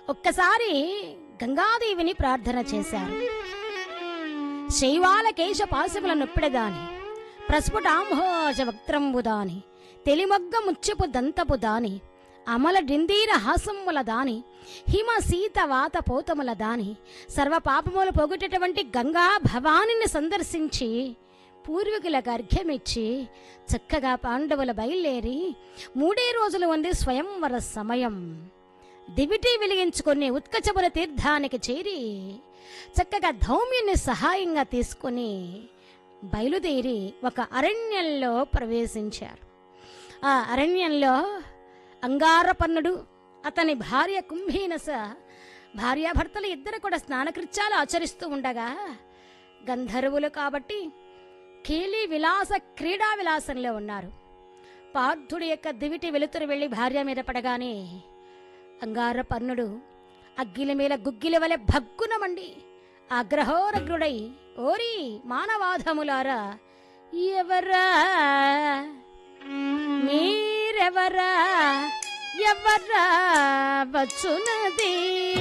ఒక్కసారి గంగాదేవిని ప్రార్థన చేశారు శైవాల కేశ పాశముల నొప్పిడదాని ప్రస్ఫుటాంభోజ వక్త్రంబుదాని తెలిమొగ్గ ముచ్చపు దంతపు దాని అమల డిందీర హాసముల దాని హిమ సీత వాత పోతముల దాని సర్వ పాపములు పోగొట్టేటువంటి గంగా భవానిని సందర్శించి పూర్వీకులకు అర్ఘ్యమిచ్చి చక్కగా పాండవుల బయలుదేరి మూడే రోజులు ఉంది స్వయంవర సమయం దివిటి వెలిగించుకుని ఉత్కచముల తీర్థానికి చేరి చక్కగా ధౌమ్యుని సహాయంగా తీసుకుని బయలుదేరి ఒక అరణ్యంలో ప్రవేశించారు ఆ అరణ్యంలో అంగారపన్నుడు అతని భార్య కుంభీనస భార్యాభర్తలు ఇద్దరు కూడా స్నానకృత్యాలు ఆచరిస్తూ ఉండగా గంధర్వులు కాబట్టి కీలి విలాస క్రీడా విలాసంలో ఉన్నారు పార్థుడి యొక్క దివిటి వెలుతురు వెళ్ళి భార్య మీద పడగానే అంగారపర్ణుడు అగ్గిల మీద గుగ్గిల వలె భగ్గునమండి అగ్రహోరగ్రుడై ఓరి మానవాధములారా ఎవరా మీరెవరా ఎవరా వచ్చునది